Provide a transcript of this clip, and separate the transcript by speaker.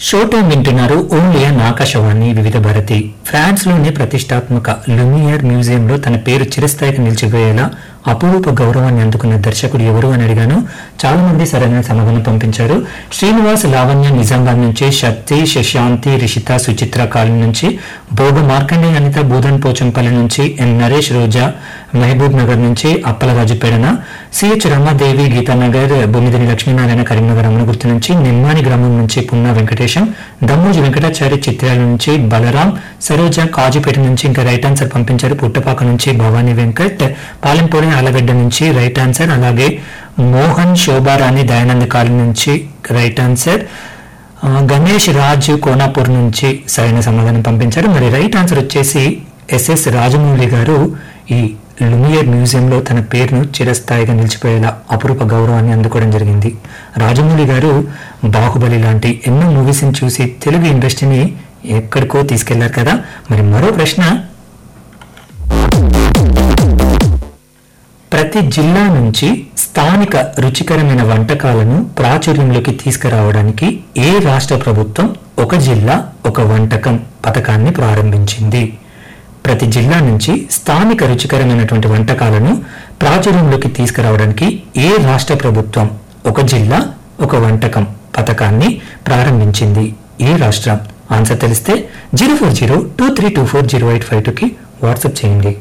Speaker 1: show time వింటున్నారు only on Akashvani Vividh Bharati France లోని ప్రతిష్టాత్మక లుమియర్ మ్యూజియంలో తన పేరు చిరస్థాయికి నిలిచిపోయేలా అపూర్వ గౌరవాన్ని అందుకున్న దర్శకుడు ఎవరు అని అడిగాను చాలా మంది సరైన సమాధానం పంపించారు శ్రీనివాస్ లావణ్య నిజామాబాద్ నుంచి శక్తి శశాంతి రిషిత సుచిత్ర కాలం నుంచి బోబు మార్కండే అనిత బూదన్ పోచంపల్లి నుంచి ఎన్ నరేష్ రోజా మహబూబ్ నగర్ నుంచి అప్పలరాజు పెడన సిహెచ్ రమాదేవి గీతానగర్ బొమ్మిదిని లక్ష్మీనారాయణ కరీంనగర్ అమ్మనగుర్తు నుంచి నిమ్మాని గ్రామం నుంచి పున్నా వెంకటేశం దమ్మూజి వెంకటాచారి చిత్రాల నుంచి బలరాం సరోజ కాజుపేట నుంచి ఇంకా రైట్ ఆన్సర్ పంపించారు పుట్టపాక నుంచి భవానీ వెంకట్ పాలెంపోలి ఆలగడ్డ నుంచి రైట్ ఆన్సర్ అలాగే మోహన్ శోభారాణి దయానంద కాలం నుంచి రైట్ ఆన్సర్ ఆ, గణేష్ రాజు కోనాపూర్ నుంచి సరైన సమాధానం పంపించారు మరి రైట్ ఆన్సర్ వచ్చేసి ఎస్ఎస్ రాజమౌళి గారు ఈ లుమియర్ మ్యూజియంలో తన పేరును చిరస్థాయిగా నిలిచిపోయేలా అపురూప గౌరవాన్ని అందుకోవడం జరిగింది రాజమౌళి గారు బాహుబలి లాంటి ఎన్నో మూవీస్ ని చూసి తెలుగు ఇండస్ట్రీని ఎక్కడికో తీసుకెళ్లారు కదా మరి మరో ప్రశ్న ప్రతి జిల్లా నుంచి స్థానిక రుచికరమైన వంటకాలను ప్రాచుర్యంలోకి తీసుకురావడానికి ఏ రాష్ట్ర ప్రభుత్వం ఒక జిల్లా ఒక వంటకం పథకాన్ని ప్రారంభించింది ప్రతి జిల్లా నుంచి స్థానిక రుచికరమైనటువంటి వంటకాలను ప్రాచుర్యంలోకి తీసుకురావడానికి ఏ రాష్ట్ర ప్రభుత్వం ఒక జిల్లా ఒక వంటకం పథకాన్ని ప్రారంభించింది ఏ రాష్ట్రం ఆన్సర్ తెలిస్తే zero four zero two three two four zero eight five టూకి వాట్సాప్ చేయండి